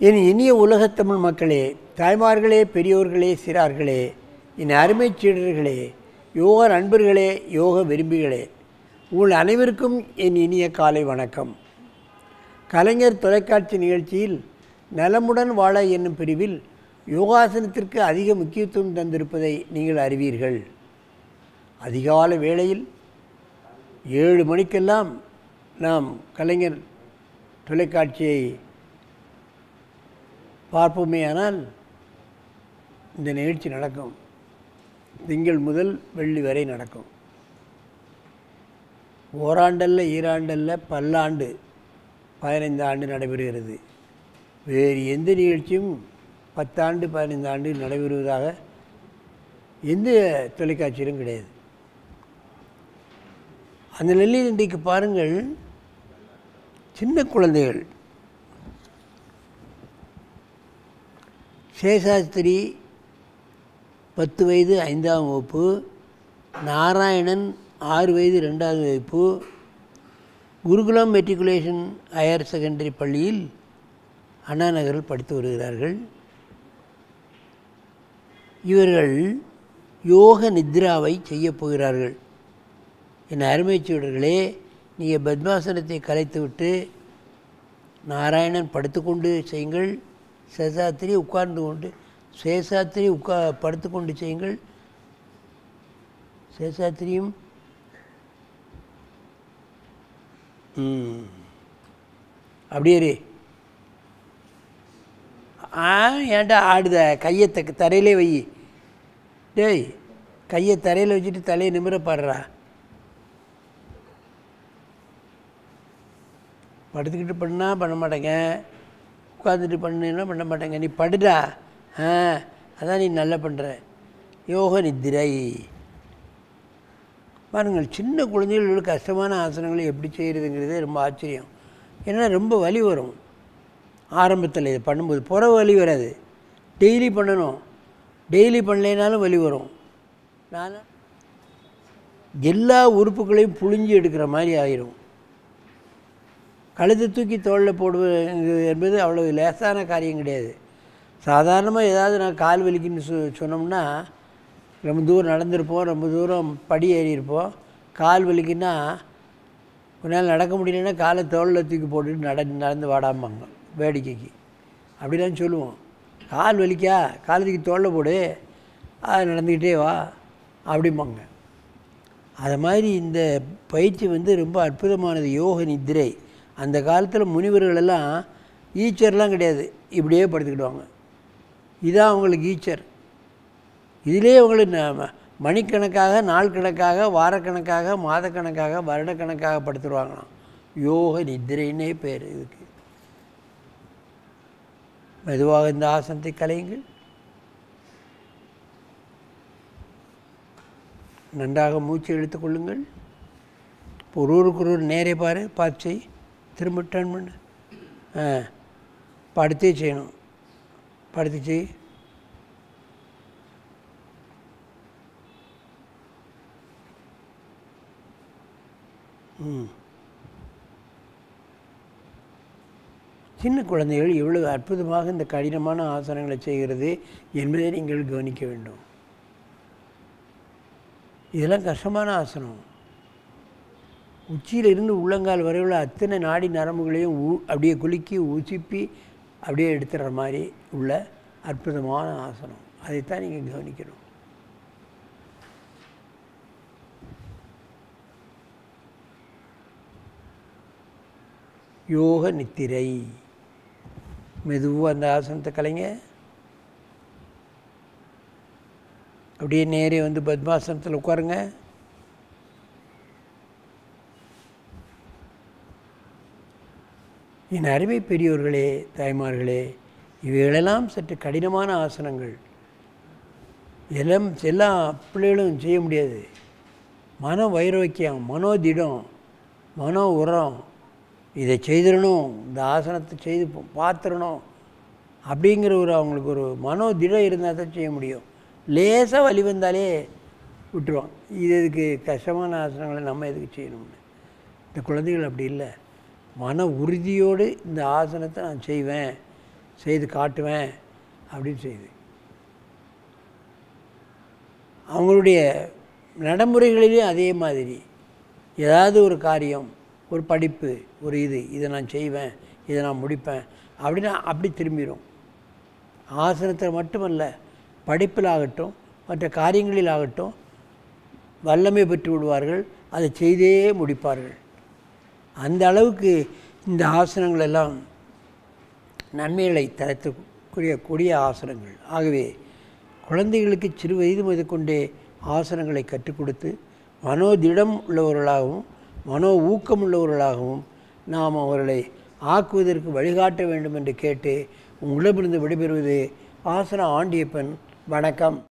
என் இனிய உலகத் தமிழ் மக்களே தாய்மார்களே பெரியோர்களே சிறார்களே என் அருமைச் சீடர்களே யோக நண்பர்களே யோக விரும்பிகளே உங்கள் அனைவருக்கும் என் இனிய காலை வணக்கம் கலைஞர் தொலைக்காட்சி நிகழ்ச்சியில் நலமுடன் வாழ என்னும் பிரிவில் யோகாசனத்திற்கு அதிக முக்கியத்துவம் தந்திருப்பதை நீங்கள் அறிவீர்கள் அதிகாலை வேளையில் ஏழு மணிக்கெல்லாம் நாம் கலைஞர் தொலைக்காட்சியை பார்ப்போமேயானால் இந்த நிகழ்ச்சி நடக்கும் திங்கள் முதல் வெள்ளி வரை நடக்கும் ஓராண்டல்ல ஈராண்டல்ல பல்லாண்டு பதினைந்து ஆண்டு நடைபெறுகிறது வேறு எந்த நிகழ்ச்சியும் பத்தாண்டு பதினைந்து ஆண்டு நடைபெறுவதாக எந்த தொலைக்காட்சியிலும் கிடையாது அந்த நிலையில் இன்றைக்கு பாருங்கள் சின்ன குழந்தைகள் சேஷாஸ்திரி பத்து வயது ஐந்தாம் வகுப்பு நாராயணன் ஆறு வயது ரெண்டாவது வகுப்பு குருகுலம் மெட்ரிகுலேஷன் ஹையர் செகண்டரி பள்ளியில் அண்ணா நகரில் படித்து வருகிறார்கள் இவர்கள் யோக நித்ராவை செய்யப் போகிறார்கள் என் அருமைச்சீடர்களே நீங்கள் பத்மாசனத்தை கலைத்துவிட்டு நாராயணன் படுத்துக்கொண்டு செய்யுங்கள் சேஷாத்திரி உட்கார்ந்து கொண்டு சேஷாத்திரி உட்கா படுத்துக்கொண்டு செய்யுங்கள் சேஷாத்திரியும் ம். அப்படியே இரு. ஆ ஏன்டா ஆடுத கையை த தரையிலே வை டேய் கையை தரையில் வச்சுட்டு தலையை நிமிர பாடுறா படுத்துக்கிட்டு பண்ணா பண்ண மாட்டேங்க உட்காந்துட்டு பண்ணுன்னா பண்ண மாட்டேங்க நீ படுடா ஆ அதான் நீ நல்லா பண்ணுற யோக நித்திரை பாருங்கள் சின்ன குழந்தைகளோட கஷ்டமான ஆசனங்களை எப்படி செய்கிறதுங்கிறதே ரொம்ப ஆச்சரியம் ஏன்னா ரொம்ப வலி வரும் ஆரம்பத்தில் இது பண்ணும்போது புற வலி வராது டெய்லி பண்ணணும் டெய்லி பண்ணலைனாலும் வலி வரும் நான் எல்லா உறுப்புகளையும் புழிஞ்சு எடுக்கிற மாதிரி ஆயிரும் கழுத்தை தூக்கி தோளில் போடுவது என்பது அவ்வளோ லேசான காரியம் கிடையாது சாதாரணமாக ஏதாவது நான் கால் வலிக்குன்னு சொ சொன்னோம்னா ரொம்ப தூரம் நடந்திருப்போம் ரொம்ப தூரம் படி ஏறி இருப்போம் கால் வலிக்குன்னா உன்னால் நடக்க முடியலன்னா காலை தோளில் தூக்கி போட்டுட்டு நட நடந்து வாடாமாங்க வேடிக்கைக்கு அப்படிலாம் சொல்லுவோம் கால் வலிக்கா கால் தூக்கி தோளில் போடு அது நடந்துக்கிட்டே வா அப்படிம்பாங்க அது மாதிரி இந்த பயிற்சி வந்து ரொம்ப அற்புதமானது யோக நித்திரை அந்த காலத்தில் முனிவர்கள் எல்லாம் ஈச்சர்லாம் கிடையாது இப்படியே படுத்துக்கிடுவாங்க இதான் அவங்களுக்கு ஈச்சர் இதிலே அவங்களுக்கு ந- மணிக்கணக்காக நாள் கணக்காக வாரக்கணக்காக மாதக்கணக்காக வருடக்கணக்காக படுத்துருவாங்களாம் யோக நித்திரைன்னே பேர் இதுக்கு மெதுவாக இந்த ஆசனத்தை கலையுங்கள் நன்றாக மூச்சு இழுத்துக் கொள்ளுங்கள் ஒருவருக்கு ஒருவர் நேரே பாரு பார்த்து செய் திரும்ப டர்ன் பண்ணு ஆ படுத்தே செய்யணும் படுத்து செய் ம் சின்ன குழந்தைகள் எவ்வளவு அற்புதமாக இந்த கடினமான ஆசனங்களை செய்கிறது என்பதை நீங்கள் கவனிக்க வேண்டும் இதெல்லாம் கஷ்டமான ஆசனம் உச்சியில் இருந்து உள்ளங்கால் வரை உள்ள அத்தனை நாடி நரம்புகளையும் ஊ அப்படியே குலுக்கி உசிப்பி அப்படியே எடுத்துடுற மாதிரி உள்ள அற்புதமான ஆசனம் அதைத்தான் நீங்கள் கவனிக்கணும் யோக நித்திரை மெதுவாக அந்த ஆசனத்தை கலைங்க அப்படியே நேரே வந்து பத்மாசனத்தில் உட்காருங்க என் அருமை பெரியோர்களே தாய்மார்களே இவைகளெல்லாம் சற்று கடினமான ஆசனங்கள் எல்லாம் எல்லா பிள்ளைகளும் செய்ய முடியாது மன வைரோக்கியம் மனோதிடம் மனோ உரம் இதை செய்திடணும் இந்த ஆசனத்தை செய்து பா- பார்த்துடணும் அப்படிங்கிற ஒரு அவங்களுக்கு ஒரு மனோதிடம் இருந்தால் தான் செய்ய முடியும் லேசாக வலி வந்தாலே விட்டுருவாங்க இது எதுக்கு கஷ்டமான ஆசனங்களை நம்ம எதுக்கு செய்யணும்னு இந்த குழந்தைகள் அப்படி இல்லை மன உறுதியோடு இந்த ஆசனத்தை நான் செய்வேன் செய்து காட்டுவேன் அப்படின்னு செய்யுது அவங்களுடைய நடைமுறைகளிலேயும் அதே மாதிரி ஏதாவது ஒரு காரியம் ஒரு படிப்பு ஒரு இது இதை நான் செய்வேன் இதை நான் முடிப்பேன் அப்படின்னா அப்படி திரும்பிடும் ஆசனத்தில் மட்டுமல்ல படிப்பில் ஆகட்டும் மற்ற காரியங்களில் ஆகட்டும் வல்லமை பெற்று விடுவார்கள் அதை செய்தே முடிப்பார்கள் அந்த அளவுக்கு இந்த ஆசனங்கள் எல்லாம் நன்மைகளை தரத்துக்குரிய கூடிய ஆசனங்கள் ஆகவே குழந்தைகளுக்கு சிறு வயது முதற்கொண்டே ஆசனங்களை கற்றுக் கொடுத்து மனோதிடம் உள்ளவர்களாகவும் மனோ ஊக்கம் உள்ளவர்களாகவும் நாம் அவர்களை ஆக்குவதற்கு வழிகாட்ட வேண்டும் என்று கேட்டு உங்களிடமிருந்து விடைபெறுவது ஆசன ஆண்டியப்பன் வணக்கம்